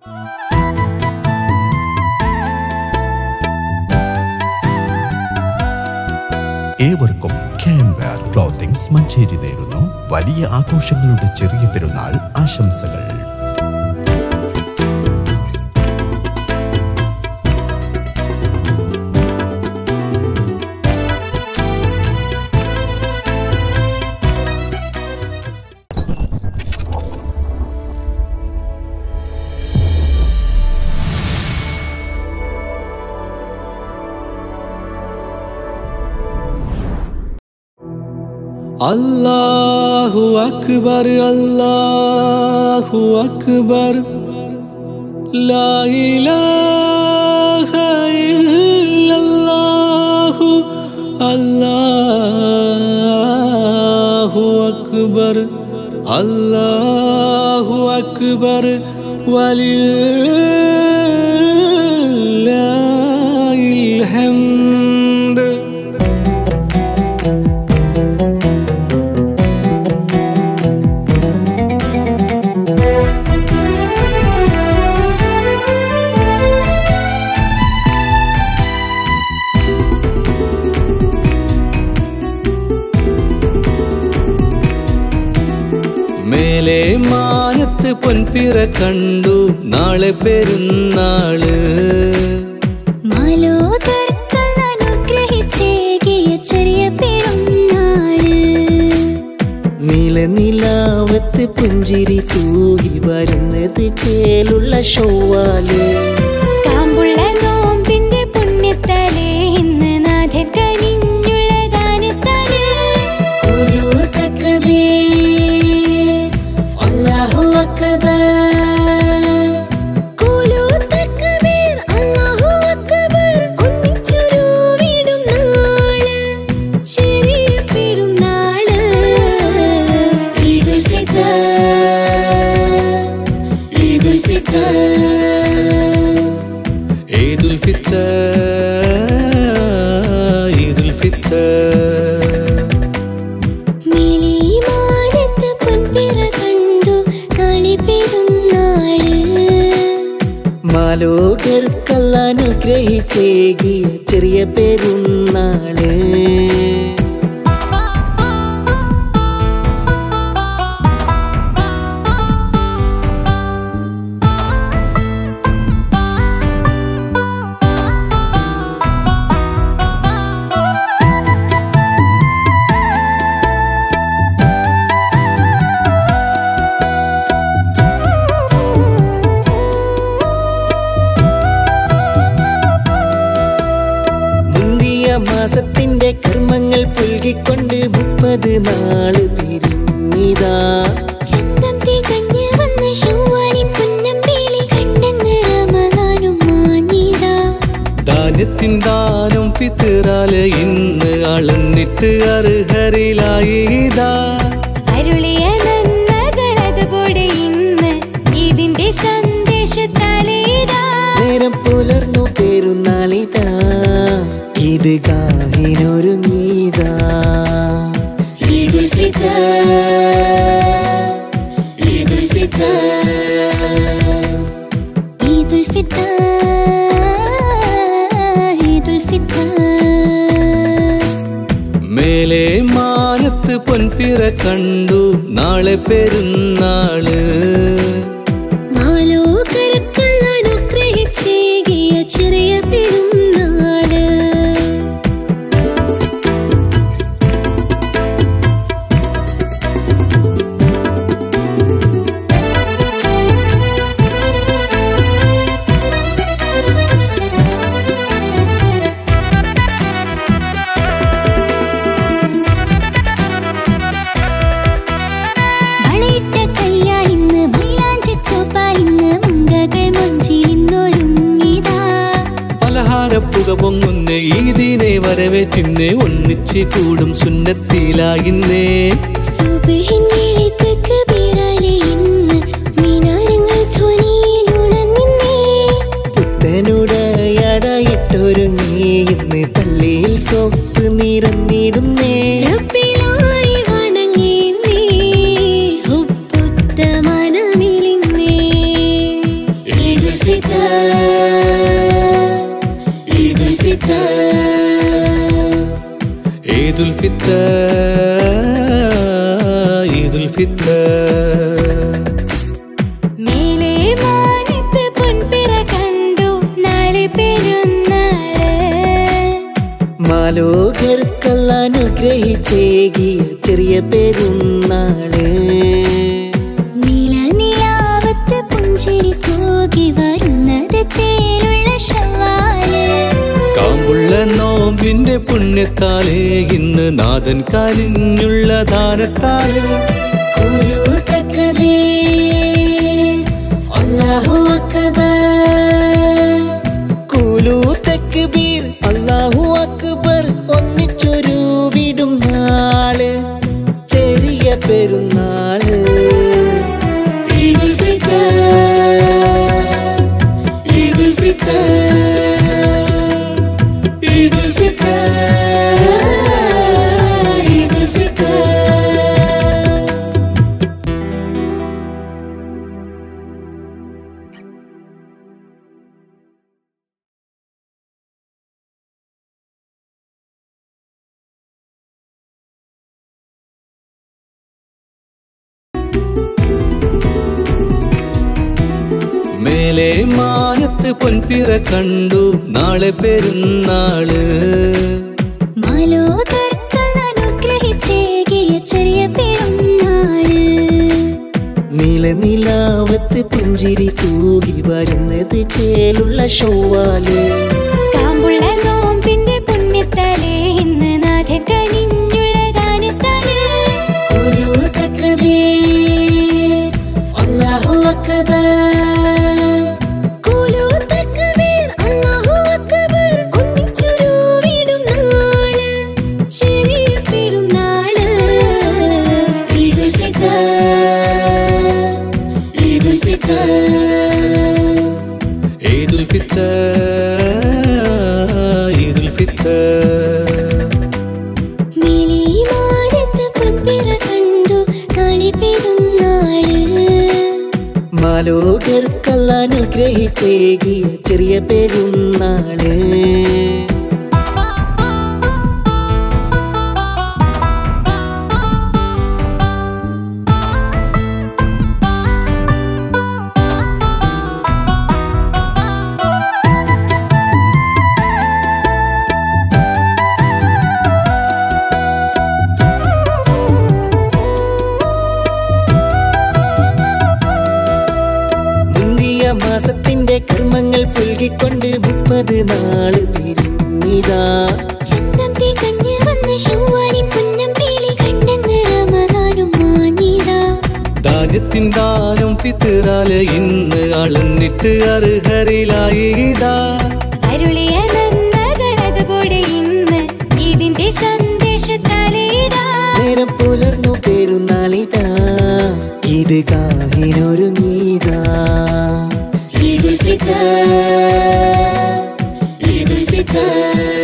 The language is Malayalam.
ഏവർക്കും ക്യാൻവാർ ക്ലോത്തിങ്സ് മഞ്ചേരി നേരുന്നു വലിയ ആഘോഷങ്ങളുടെ ചെറിയ പെരുന്നാൾ ആശംസകൾ അല്ലാഹു അക്ബർ അല്ലാഹു അക്ബർ ലാ ഇലാഹ ഇല്ലല്ലാഹു അല്ലാഹു അക്ബർ അല്ലാഹു അക്ബർ വലില്ലാഹിൽ ഹംദ് മേലെ മാനത്ത് പൊൻപിറ കണ്ടു നാളെ പെരുന്നാള് മാലോകർക്കൽ അനുഗ്രഹിച്ചേകിയ ചെറിയ പെരുന്നാള് നീലനിലാവത്ത് പുഞ്ചിരി തൂകി വരുന്നത് ചേലുള്ള ഷോവാല് കാമ്പുള്ള നോമ്പിന്റെ പുണ്യത്താലേ ഇന്ന് നാഥൻ കനിഞ്ഞുള്ള ദാനത്താല് ഖുലൂ തക്ബീർ, അല്ലാഹു അക്ബർ. ഖുലൂ തക്ബീർ, അല്ലാഹു അക്ബർ. ഒന്നിച്ചൊരുവിടും നാള്, ചെറിയ പെരുന്നാള്. ഈദുൽ ഫിത്തർ, ഈദുൽ ഫിത്തർ. ഈദുൽ ഫിത്തർ ഈദുൽ ഫിത്തർ മിലിമാനത്ത് പൊൻപിറ കണ്ടു നാളെ പെരുന്നാള് മാലോകർക്കല്ല അനുഗ്രഹിച്ചേകിയ ചെറിയ പെരുന്നാള് മുന്തിയ മാസത്തിന്റെ കർമ്മങ്ങൾ പുൽകിക്കൊണ്ട് മുപ്പത് നാള് പിരിഞ്ഞിതാ ചന്തം തികഞ്ഞ് വന്ന ശൗവാലിൻ പുന്നമ്പേലി കണ്ടെന്ന് റമദാനും മാഞ്ഞിതാ ദാനത്തിൻ ദാനം ഫിത്തിറാല് ഇന്ന് അളന്നിട്ട് അർഹരിലായിതാ അരുളിയ നന്മകൾ അതുപോലെ ഇന്ന് ഇതിന്റെ സന്ദേശത്താലേതാ നേരം പുലർന്നു പെരുന്നാളിതാ ഇത് കാഹിനൊരുങ്ങീതാ ഈദുൽ ഫിത്തർ ഈദുൽ ഫിത്തർ ഈദുൽ ഫിത്തർ ഈദുൽ ഫിത്തർ മേലെ മാനത്ത് പൊൻപിറ കണ്ടു നാളെ പെരുന്നാള് മാലോകരക്കൾ അനുഗ്രഹിച്ചേകിയ ചെറിയ പെരുന്നാള് വളയിട്ട കയ്യാൽ ഇന്ന് മൈലാഞ്ചി ചോപ്പാൽ ഇന്ന് മുങ്കകൾ മൊഞ്ചിലിന്നൊരുങ്ങിതാ പലഹാരപ്പുക പൊങ്ങുന്നേ ഈദിനെ വരവേറ്റിന്നേ ഒന്നിച്ച് കൂടും സുന്നത്തിലായിന്നേ സുബഹിൻ എഴുത്തക്ക് പേരാലെ ഇന്ന് മിനാരങ്ങൾ ധ്വനിയിലുണർന്നിന്നേ പുത്തനുടയടയിട്ടൊരുങ്ങി ഇന്ന് പള്ളിയിൽ സോപ്പ് നിറന്നിടുന്നേ റബ്ബിലായി വണങ്ങി നീ ഹുബ്ബുത്ത മനമിലിന്നേ ഈദുൽ ഫിത്തർ മേലെ മാനത്ത് പൊൻപിറ കണ്ടു നാളെ പെരുന്നാള് മാലോകർക്കല്ല അനുഗ്രഹിച്ചേകിയ ചെറിയ പെരുന്നാള് നീല നിലാവത്ത് പുഞ്ചിരി തൂകി വരുന്നത് ചേലുള്ള ഷവാല് കാമ്പുള്ള നോമ്പിന്റെ പുണ്യത്താലേ ഇന്ന് നാഥൻ കനിഞ്ഞുള്ള ദാനത്താലേ കുലു തക്ബീർ അല്ലാഹു അക്ബർ കുലു തക്ബീർ അല്ലാഹു അക്ബർ ഒന്നിച്ചൊരു വിടും നാള് ചെറിയ പെരുന്നാള് ഈദുൽ ഫിത്തർ ഈദുൽ ഫിത്തർ ഈദുൽ ഫിത്തർ ഈദുൽ ഫിത്തർ മേലെ മാനത്ത് പൊൻപിറ കണ്ടു നാളെ പെരുന്നാള് മാലോകർക്കൽ അനുഗ്രഹിച്ചേകിയ ചെറിയ പെരുന്നാള് നീല നിലാവത്ത് പുഞ്ചിരി തൂകി വരുന്നത് ചേലുള്ള ഷോവാല് കാമ്പുള്ള നോമ്പിന്റെ പുണ്യത്താലേ ഇന്ന് നാഥൻ കനിഞ്ഞുള്ള ദാനത്താല് കുലു തക്ബീർ അല്ലാഹു അക്ബർ കുലു തക്ബീർ അല്ലാഹു അക്ബർ ഒന്നിച്ചൊരു വിടും നാള് ചെറിയ പെരുന്നാള് ഈദുൽ ഫിത്തർ ഈദുൽ ഫിത്തർ ഈദുൽ ഫിത്തർ ഈദുൽ ഫിത്തർ മേലിമാനത്ത് പൊൻപിറ കണ്ടു നാളെ പെരുന്നാള് മാലോകർക്കല്ല അനുഗ്രഹിച്ചേകിയ ചെറിയ പെരുന്നാള് മുന്തിയ മാസത്തിന്റെ കർമ്മങ്ങൾ പുൽകിക്കൊണ്ട് മുപ്പത് നാള് പിരിഞ്ഞിതാ ചന്തം തികഞ്ഞ് വന്ന ശൗവാലിൻ പുന്നം പീലി കണ്ടെന്ന് റമദാനും മാഞ്ഞിതാ ധാന്യത്തിൻ ദാനം ഫിത്തറാല് ഇന്ന് അളന്നിട്ട് അർഹരിലായിതാ അരുളിയ നന്മകൾ അതുപോലെ ഇന്ന് ഇതിന്റെ സന്ദേശത്താലേതാ നേരം പുലർന്നു പെരുന്നാളിതാ ഇത് കാഹിനൊരുങ്ങീതാ ഈദുൽ ഫിത്തർ ഈദുൽ ഫിത്തർ